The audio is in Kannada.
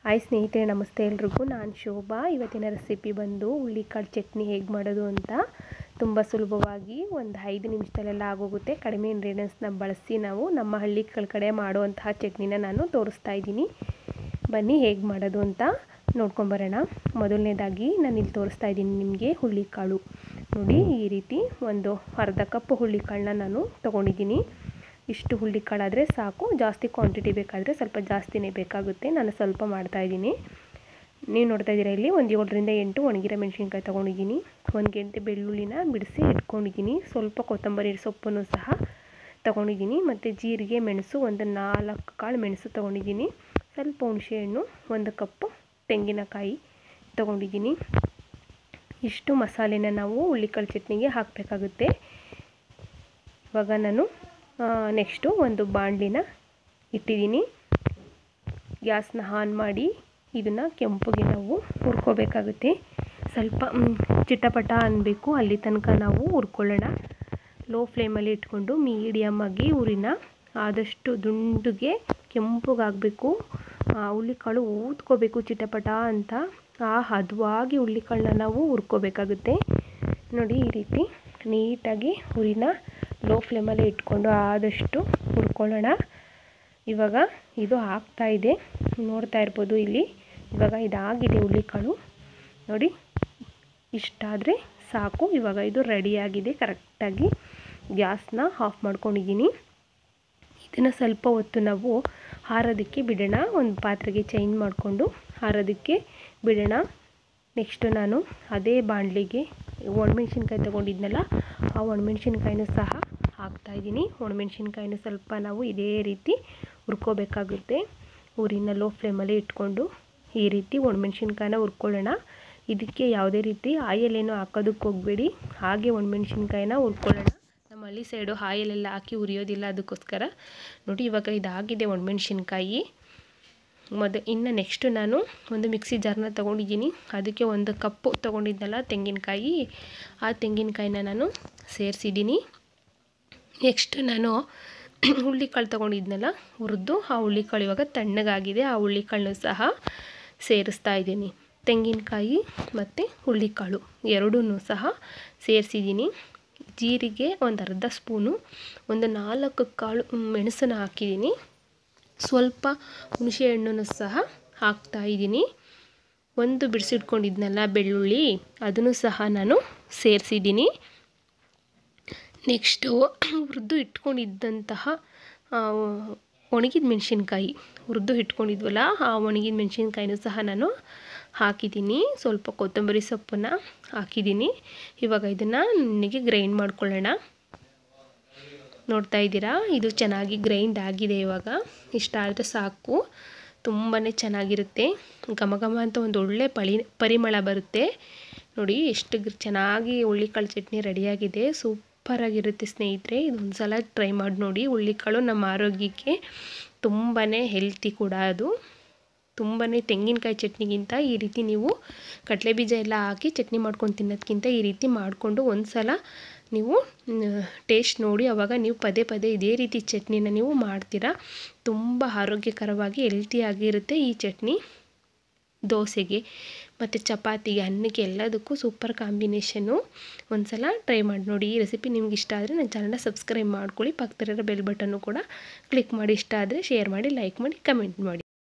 ಹಾಯ್ ಸ್ನೇಹಿತರೆ ನಮಸ್ತೆ ಎಲ್ರಿಗೂ ನಾನು ಶೋಭಾ ಇವತ್ತಿನ ರೆಸಿಪಿ ಬಂದು ಹುಳ್ಳಿಕಾಳು ಚಟ್ನಿ ಹೇಗೆ ಮಾಡೋದು ಅಂತ ತುಂಬ ಸುಲಭವಾಗಿ ಒಂದು ಐದು ನಿಮಿಷದಲ್ಲೆಲ್ಲ ಆಗೋಗುತ್ತೆ ಕಡಿಮೆ ಇಂಗ್ರೀಡಿಯೆಂಟ್ಸ್ನ ಬಳಸಿ ನಾವು ನಮ್ಮ ಹಳ್ಳಿಗಳ ಕಡೆ ಮಾಡುವಂತಹ ಚಟ್ನಿನ ನಾನು ತೋರಿಸ್ತಾ ಇದ್ದೀನಿ ಬನ್ನಿ ಹೇಗೆ ಮಾಡೋದು ಅಂತ ನೋಡ್ಕೊಂಬರೋಣ ಮೊದಲನೇದಾಗಿ ನಾನು ಇಲ್ಲಿ ತೋರಿಸ್ತಾ ಇದ್ದೀನಿ ನಿಮಗೆ ಹುಳ್ಳಿಕಾಳು ನೋಡಿ ಈ ರೀತಿ ಒಂದು ಅರ್ಧ ಕಪ್ ಹುಳ್ಳಿಕಾಳನ್ನ ನಾನು ತೊಗೊಂಡಿದ್ದೀನಿ ಇಷ್ಟು ಹುಳ್ಳಿಕಾಳಾದರೆ ಸಾಕು ಜಾಸ್ತಿ ಕ್ವಾಂಟಿಟಿ ಬೇಕಾದರೆ ಸ್ವಲ್ಪ ಜಾಸ್ತಿನೇ ಬೇಕಾಗುತ್ತೆ ನಾನು ಸ್ವಲ್ಪ ಮಾಡ್ತಾಯಿದ್ದೀನಿ ನೀವು ನೋಡ್ತಾ ಇದ್ದೀರಾ ಇಲ್ಲಿ ಒಂದು ಏಳರಿಂದ ಎಂಟು ಒಣಗಿರೋ ಮೆಣಸಿನ್ಕಾಯಿ ತೊಗೊಂಡಿದ್ದೀನಿ ಒಂದು ಗಂಟೆ ಬೆಳ್ಳುಳ್ಳಿನ ಬಿಡಿಸಿ ಇಟ್ಕೊಂಡಿದ್ದೀನಿ ಸ್ವಲ್ಪ ಕೊತ್ತಂಬರಿ ಸೊಪ್ಪನ್ನು ಸಹ ತೊಗೊಂಡಿದ್ದೀನಿ ಮತ್ತು ಜೀರಿಗೆ ಮೆಣಸು ಒಂದು ನಾಲ್ಕು ಕಾಳು ಮೆಣಸು ತೊಗೊಂಡಿದ್ದೀನಿ ಸ್ವಲ್ಪ ಹುಣಸೆಹಣ್ಣು ಒಂದು ಕಪ್ಪು ತೆಂಗಿನಕಾಯಿ ತೊಗೊಂಡಿದ್ದೀನಿ ಇಷ್ಟು ಮಸಾಲೆನ ನಾವು ಹುಳ್ಳಿಕಾಳು ಚಟ್ನಿಗೆ ಹಾಕಬೇಕಾಗುತ್ತೆ ಇವಾಗ ನಾನು ನೆಕ್ಸ್ಟು ಒಂದು ಬಾಣಲಿನ ಇಟ್ಟಿದ್ದೀನಿ ಗ್ಯಾಸ್ನ ಆನ್ ಮಾಡಿ ಇದನ್ನು ಕೆಂಪುಗೆ ನಾವು ಹುರ್ಕೋಬೇಕಾಗುತ್ತೆ ಸ್ವಲ್ಪ ಚಿಟಪಟ ಅನ್ನಬೇಕು ಅಲ್ಲಿ ತನಕ ನಾವು ಹುರ್ಕೊಳ್ಳೋಣ ಲೋ ಫ್ಲೇಮಲ್ಲಿ ಇಟ್ಕೊಂಡು ಮೀಡಿಯಮ್ ಆಗಿ ಉರಿನ ಆದಷ್ಟು ದುಂಡುಗೆ ಕೆಂಪುಗಾಗಬೇಕು ಹುಳ್ಳಿಕಾಳು ಊದ್ಕೋಬೇಕು ಚಿಟಪಟ ಅಂತ ಆ ಹದವಾಗಿ ಹುಳ್ಳಿಕಾಳನ್ನ ನಾವು ಹುರ್ಕೋಬೇಕಾಗುತ್ತೆ ನೋಡಿ ಈ ರೀತಿ ನೀಟಾಗಿ ಉರಿನ ಲೋ ಫ್ಲೇಮಲ್ಲಿ ಇಟ್ಕೊಂಡು ಆದಷ್ಟು ಹುರ್ಕೊಳ್ಳೋಣ ಇವಾಗ ಇದು ಆಗ್ತಾ ಇದೆ ನೋಡ್ತಾ ಇರ್ಬೋದು ಇಲ್ಲಿ ಇವಾಗ ಇದಾಗಿದೆ ಹುಳ್ಳಿಕಾಳು ನೋಡಿ ಇಷ್ಟಾದರೆ ಸಾಕು ಇವಾಗ ಇದು ರೆಡಿಯಾಗಿದೆ ಕರೆಕ್ಟಾಗಿ ಗ್ಯಾಸ್ನ ಆಫ್ ಮಾಡ್ಕೊಂಡಿದ್ದೀನಿ ಇದನ್ನು ಸ್ವಲ್ಪ ಹೊತ್ತು ನಾವು ಹಾರೋದಕ್ಕೆ ಬಿಡೋಣ ಒಂದು ಪಾತ್ರೆಗೆ ಚೇಂಜ್ ಮಾಡಿಕೊಂಡು ಹಾರೋದಕ್ಕೆ ಬಿಡೋಣ ನೆಕ್ಸ್ಟು ನಾನು ಅದೇ ಬಾಣಲಿಗೆ ಒಣಮೆಣ್ಸಿನ್ಕಾಯಿ ತೊಗೊಂಡಿದ್ನಲ್ಲ ಆ ಒಣಮೆಣ್ಸಿನ್ಕಾಯಿನೂ ಸಹ ಹಾಕ್ತಾಯಿದ್ದೀನಿ ಒಣಮೆಣ್ಸಿನ್ಕಾಯಿನೂ ಸ್ವಲ್ಪ ನಾವು ಇದೇ ರೀತಿ ಹುರ್ಕೋಬೇಕಾಗುತ್ತೆ ಊರಿನ ಲೋ ಫ್ಲೇಮಲ್ಲಿ ಇಟ್ಕೊಂಡು ಈ ರೀತಿ ಒಣಮೆಣ್ಸಿನ್ಕಾಯಿನ ಹುರ್ಕೊಳ್ಳೋಣ ಇದಕ್ಕೆ ಯಾವುದೇ ರೀತಿ ಆಯಲ್ ಏನು ಹಾಕೋದಕ್ಕೆ ಹೋಗಬೇಡಿ ಹಾಗೆ ಒಣಮೆಣ್ಸಿನ್ಕಾಯಿನ ಹುರ್ಕೊಳ್ಳೋಣ ನಮ್ಮ ಹಳ್ಳಿ ಸೈಡು ಆಯಲೆಲ್ಲ ಹಾಕಿ ಹುರಿಯೋದಿಲ್ಲ ಅದಕ್ಕೋಸ್ಕರ ನೋಡಿ ಇವಾಗ ಇದಾಗಿದೆ ಒಣಮೆಣ್ಸಿನ್ಕಾಯಿ ಮೊದ ಇನ್ನು ನೆಕ್ಸ್ಟು ನಾನು ಒಂದು ಮಿಕ್ಸಿ ಜಾರ್ನ ತೊಗೊಂಡಿದ್ದೀನಿ ಅದಕ್ಕೆ ಒಂದು ಕಪ್ಪು ತೊಗೊಂಡಿದ್ನಲ್ಲ ತೆಂಗಿನಕಾಯಿ ಆ ತೆಂಗಿನಕಾಯಿನ ನಾನು ಸೇರಿಸಿದ್ದೀನಿ ನೆಕ್ಸ್ಟ್ ನಾನು ಹುಳ್ಳಿಕಾಳು ತೊಗೊಂಡಿದ್ನಲ್ಲ ಹುರಿದು ಆ ಹುಳ್ಳಿಕಾಳು ಇವಾಗ ತಣ್ಣಗಾಗಿದೆ ಆ ಹುಳ್ಳಿಕಾಳನ್ನು ಸಹ ಸೇರಿಸ್ತಾ ಇದ್ದೀನಿ ತೆಂಗಿನಕಾಯಿ ಮತ್ತು ಹುಳ್ಳಿಕಾಳು ಎರಡೂ ಸಹ ಸೇರಿಸಿದ್ದೀನಿ ಜೀರಿಗೆ ಒಂದು ಅರ್ಧ ಸ್ಪೂನು ಒಂದು ನಾಲ್ಕು ಕಾಳು ಮೆಣಸನ್ನು ಹಾಕಿದ್ದೀನಿ ಸ್ವಲ್ಪ ಹುಣಸೆ ಹಣ್ಣನ್ನು ಸಹ ಹಾಕ್ತಾಯಿದ್ದೀನಿ ಒಂದು ಬಿಡಿಸಿಟ್ಕೊಂಡಿದ್ನಲ್ಲ ಬೆಳ್ಳುಳ್ಳಿ ಅದನ್ನು ಸಹ ನಾನು ಸೇರಿಸಿದ್ದೀನಿ ನೆಕ್ಸ್ಟು ಹುರಿದು ಇಟ್ಕೊಂಡಿದ್ದಂತಹ ಒಣಗಿದ ಮೆಣಸಿನ್ಕಾಯಿ ಹುರಿದು ಇಟ್ಕೊಂಡಿದ್ವಲ್ಲ ಆ ಒಣಗಿದ ಮೆಣಸಿನ್ಕಾಯಿನೂ ಸಹ ನಾನು ಹಾಕಿದ್ದೀನಿ ಸ್ವಲ್ಪ ಕೊತ್ತಂಬರಿ ಸೊಪ್ಪನ್ನು ಹಾಕಿದ್ದೀನಿ ಇವಾಗ ಇದನ್ನು ನನಗೆ ಗ್ರೈಂಡ್ ಮಾಡ್ಕೊಳ್ಳೋಣ ನೋಡ್ತಾ ಇದ್ದೀರಾ ಇದು ಚೆನ್ನಾಗಿ ಗ್ರೈಂಡ್ ಆಗಿದೆ ಇವಾಗ ಇಷ್ಟ ಆದರೆ ಸಾಕು ತುಂಬಾ ಚೆನ್ನಾಗಿರುತ್ತೆ ಘಮ ಘಮ ಅಂತ ಒಂದು ಒಳ್ಳೆ ಪಳಿ ಪರಿಮಳ ಬರುತ್ತೆ ನೋಡಿ ಎಷ್ಟು ಚೆನ್ನಾಗಿ ಹುಳ್ಳಿಕಾಳು ಚಟ್ನಿ ರೆಡಿಯಾಗಿದೆ ಸೂಪರಾಗಿರುತ್ತೆ ಸ್ನೇಹಿತರೆ ಇದೊಂದು ಸಲ ಟ್ರೈ ಮಾಡಿ ನೋಡಿ ಹುಳ್ಳಿಕಾಳು ನಮ್ಮ ಆರೋಗ್ಯಕ್ಕೆ ತುಂಬಾ ಹೆಲ್ತಿ ಕೂಡ ಅದು ತುಂಬಾ ತೆಂಗಿನಕಾಯಿ ಚಟ್ನಿಗಿಂತ ಈ ರೀತಿ ನೀವು ಕಡಲೆ ಬೀಜ ಎಲ್ಲ ಹಾಕಿ ಚಟ್ನಿ ಮಾಡ್ಕೊಂಡು ತಿನ್ನೋದಕ್ಕಿಂತ ಈ ರೀತಿ ಮಾಡಿಕೊಂಡು ಒಂದು ಸಲ ನೀವು ಟೇಸ್ಟ್ ನೋಡಿ ಆವಾಗ ನೀವು ಪದೇ ಪದೇ ಇದೇ ರೀತಿ ಚಟ್ನಿನ ನೀವು ಮಾಡ್ತೀರಾ ತುಂಬ ಆರೋಗ್ಯಕರವಾಗಿ ಹೆಲ್ತಿಯಾಗಿರುತ್ತೆ ಈ ಚಟ್ನಿ ದೋಸೆಗೆ ಮತ್ತು ಚಪಾತಿಗೆ ಅನ್ನಕ್ಕೆ ಎಲ್ಲದಕ್ಕೂ ಸೂಪರ್ ಕಾಂಬಿನೇಷನ್ನು ಒಂದು ಸಲ ಟ್ರೈ ಮಾಡಿ ನೋಡಿ ಈ ರೆಸಿಪಿ ನಿಮ್ಗೆ ಇಷ್ಟ ಆದರೆ ನನ್ನ ಚಾನಲ್ನ ಸಬ್ಸ್ಕ್ರೈಬ್ ಮಾಡ್ಕೊಳ್ಳಿ ಪಕ್ಕದಲ್ಲಿರೋ ಬೆಲ್ ಬಟನ್ನು ಕೂಡ ಕ್ಲಿಕ್ ಮಾಡಿ ಇಷ್ಟ ಆದರೆ ಶೇರ್ ಮಾಡಿ ಲೈಕ್ ಮಾಡಿ ಕಮೆಂಟ್ ಮಾಡಿ